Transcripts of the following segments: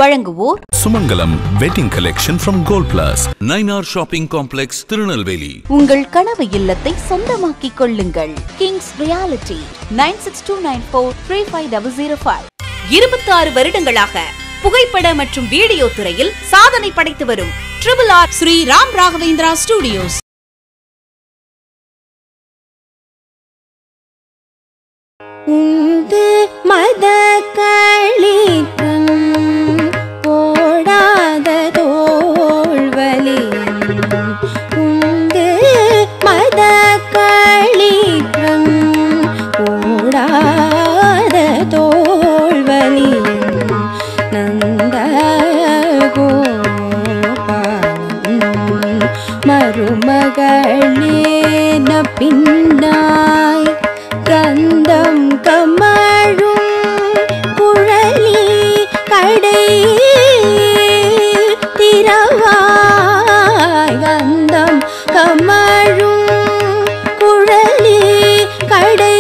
வழங்குவோர் Sumangalam wedding collection from Gold Plus. Nainar shopping complex Tirunelveli உங்கள் கனவு இல்லத்தை சொந்தமாக்கிக் கொள்ளுங்கள் kings reality nine six two nine four three five double zero five இருபத்தாறு வருடங்களாக புகைப்பட மற்றும் வீடியோ துறையில் சாதனை படைத்து வரும் triple R Sri Ram Raghavendra studios உந்து மத களிக்கும் போடாத தோல்வலியன் உந்து மத களிக்கும் போடாத தோல்வலியன் நந்த கோபாலன் மருமகளேன பின்னாய் கந்தம் கமழும் குழலி கடை திரவாய் கந்தம் கமழும் குழலி கடை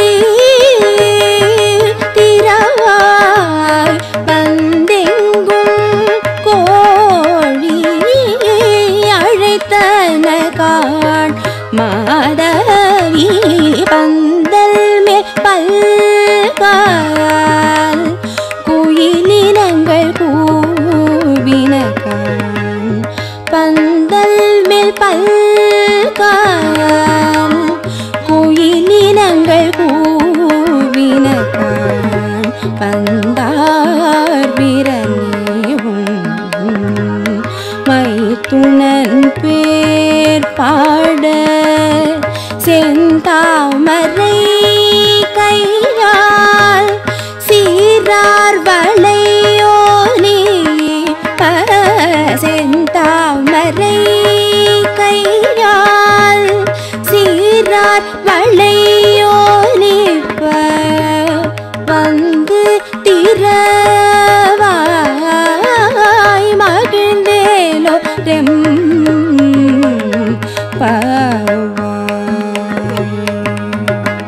திரவாய் வந்தெங்கும் கோழி அழைத்தன காண் மாதவி பந்தல் மே பல்கால் குயிலினங்கள் கூவின காண் பந்தல் மேல் பல்கால் குயிலினங்கள் கூவின காண் பந்தார் விரலேவும் மைத்துணன் பேர் பாட செந்தாமரை கையால் சீரார் வளையோலி செந்தாமரை கையால் சீரார் வளையோலிப்ப வந்து திரவாய் மகிழ்ந்தேலோ ரெம் பாவாய்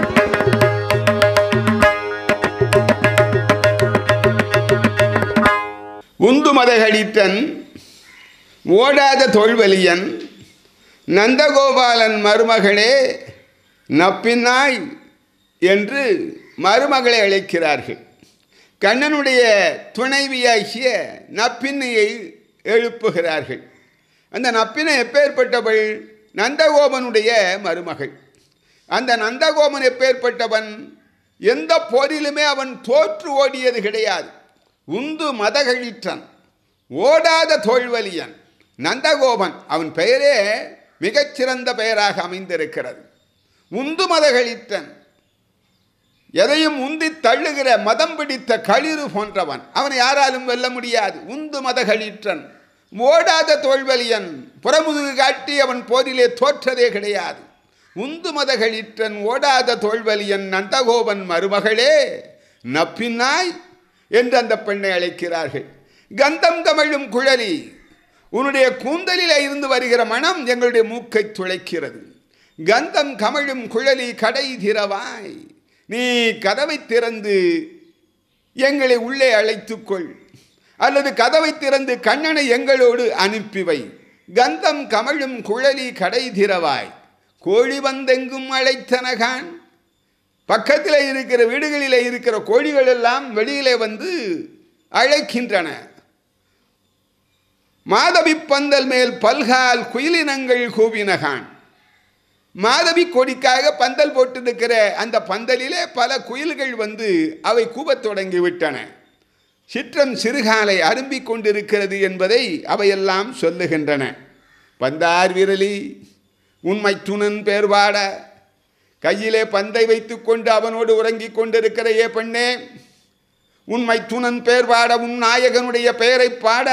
உந்து மதகளித்தன் ஓடாத தொல்வலியன் நந்தகோபாலன் மருமகளே நப்பின்னாய் என்று மருமகளை அழைக்கிறார்கள் கண்ணனுடைய துணைவியாகிய நப்பின்னையை எழுப்புகிறார்கள் அந்த நப்பினை எப்பேற்பட்டவள் நந்தகோபனுடைய மருமகள் அந்த நந்தகோபன் எப்பேற்பட்டவன் எந்த போரிலுமே அவன் தோற்று ஓடியது கிடையாது உந்து மதகளிற்றன் ஓடாத தோல்வலியன் நந்தகோபன் அவன் பெயரே மிகச்சிறந்த பெயராக அமைந்திருக்கிறது உந்து மதகளிற்றன் எதையும் உந்தி தள்ளுகிற மதம் பிடித்த களிறு போன்றவன் அவனை யாராலும் வெல்ல முடியாது உந்து மதகளிற்றன் ஓடாத தோல்வலியன் புறமுதுகு காட்டி அவன் போரிலே தோற்றதே கிடையாது உந்து மதகளிற்றன் ஓடாத தோல்வலியன் நந்தகோபன் மருமகளே நப்பின்னாய் என்று அந்த பெண்ணை அழைக்கிறார்கள் கந்தம் கமழும் குழலி உன்னுடைய கூந்தலில் இருந்து வருகிற மனம் எங்களுடைய மூக்கை துளைக்கிறது கந்தம் கமழும் குழலி கடை திறவாய் நீ கதவை திறந்து எங்களை உள்ளே அழைத்துக்கொள் அல்லது கதவை திறந்து கண்ணனை எங்களோடு அனுப்பி வை கந்தம் கமழும் குழலி கடை திறவாய் கோழி வந்தெங்கும் அழைத்தனகான் பக்கத்தில் இருக்கிற வீடுகளில் இருக்கிற கோழிகள் எல்லாம் வெளியிலே வந்து அழைக்கின்றன மாதவி பந்தல் மேல் பல்கால் குயிலினங்கள் கூவினகான் மாதவி கொடிக்காக பந்தல் போட்டிருக்கிற அந்த பந்தலிலே பல குயில்கள் வந்து அவை கூவத் தொடங்கிவிட்டன சிற்றம் சிறுகாலை அரும்பிக் கொண்டிருக்கிறது என்பதை அவையெல்லாம் சொல்லுகின்றன வந்தார் விரலி உண்மை துணன் பேர் பாட கையிலே பந்தை வைத்துக்கொண்டு அவனோடு உறங்கிக் கொண்டிருக்கிற ஏ பெண்ணே உண்மை துணன் பேர் பாட உன் நாயகனுடைய பெயரை பாட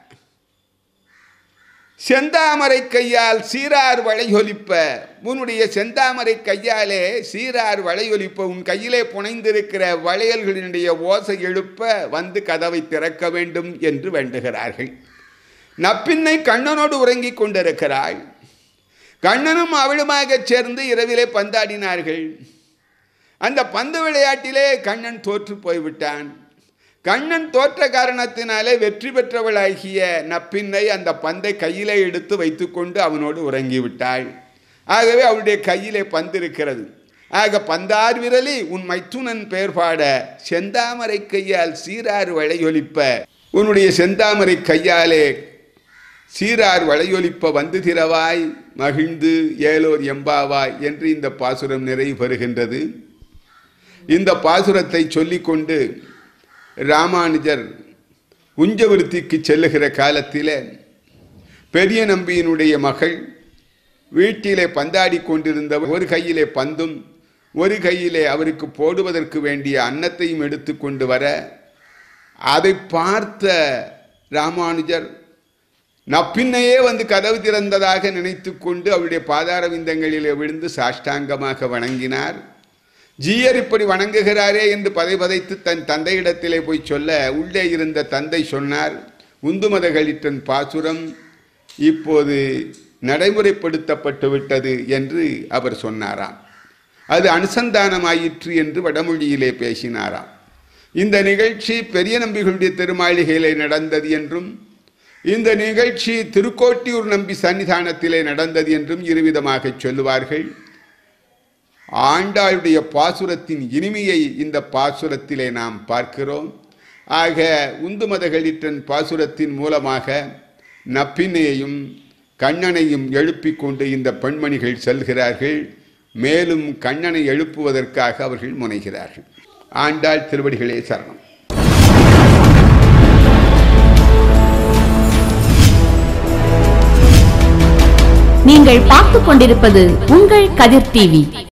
செந்தாமரை கையால் சீரார் வளையொலிப்ப உன்னுடைய செந்தாமரை கையாலே சீரார் வளையொலிப்ப உன் கையிலே புனைந்திருக்கிற வளையல்களினுடைய ஓசை எழுப்ப வந்து கதவை திறக்க வேண்டும் என்று வேண்டுகிறார்கள் நப்பின்னை கண்ணனோடு உறங்கிக் கொண்டிருக்கிறாள் கண்ணனும் அவளுமாகச் சேர்ந்து இரவிலே பந்தாடினார்கள் அந்த பந்து விளையாட்டிலே கண்ணன் தோற்று போய்விட்டான் கண்ணன் தோற்ற காரணத்தினாலே வெற்றி பெற்றவளாகிய நப்பின்னை அந்த பந்தை கையிலே எடுத்து வைத்துக்கொண்டு அவனோடு உறங்கிவிட்டாள் ஆகவே அவளுடைய கையிலே பந்து இருக்கிறது ஆக பந்தார் விரலி உன் மைத்துனன் பெயர் பாட செந்தாமரை கையால் சீரார் வளையொலிப்ப உன்னுடைய செந்தாமரை கையாலே சீரார் வளையொலிப்ப வந்து திரவாய் மகிழ்ந்து ஏலோர் எம்பாவாய் என்று இந்த பாசுரம் நிறைவு பெறுகின்றது இந்த பாசுரத்தை சொல்லிக்கொண்டு ராமானுஜர் உஞ்சவிருத்திக்கு செல்லுகிற காலத்திலே பெரிய நம்பியினுடைய மகள் வீட்டிலே பந்தாடி கொண்டிருந்த ஒரு கையிலே பந்தும் ஒரு கையிலே அவருக்கு போடுவதற்கு வேண்டிய அன்னத்தையும் எடுத்து கொண்டு வர அதை பார்த்த ராமானுஜர் நப்பின்னையே வந்து கதவு திறந்ததாக நினைத்து கொண்டு அவருடைய பாதார விந்தங்களிலே விழுந்து சாஷ்டாங்கமாக வணங்கினார் ஜீயர் இப்படி வணங்குகிறாரே என்று பதை பதைத்து தன் தந்தையிடத்திலே போய் சொல்ல உள்ளே இருந்த தந்தை சொன்னார் உந்துமதகளிட்டன் பாசுரம் இப்போது நடைமுறைப்படுத்தப்பட்டு விட்டது என்று அவர் சொன்னாராம் அது அனுசந்தானமாயிற்று என்று வடமொழியிலே பேசினாராம் இந்த நிகழ்ச்சி பெரிய நம்பிகளுடைய திருமாளிகையிலே நடந்தது என்றும் இந்த நிகழ்ச்சி திருக்கோட்டியூர் நம்பி சன்னிதானத்திலே நடந்தது என்றும் இருவிதமாக சொல்லுவார்கள் ஆண்டாளுடைய பாசுரத்தின் இனிமையை இந்த பாசுரத்திலே நாம் பார்க்கிறோம் ஆக உந்துமதகளிட்டன் பாசுரத்தின் மூலமாக நப்பினையையும் கண்ணனையும் எழுப்பிக் கொண்டு இந்த பெண்மணிகள் செல்கிறார்கள் மேலும் கண்ணனை எழுப்புவதற்காக அவர்கள் முனைகிறார்கள் ஆண்டாள் திருவடிகளே சரணம் நீங்கள் பார்த்துக் கொண்டிருப்பது உங்கள் கதிர் டிவி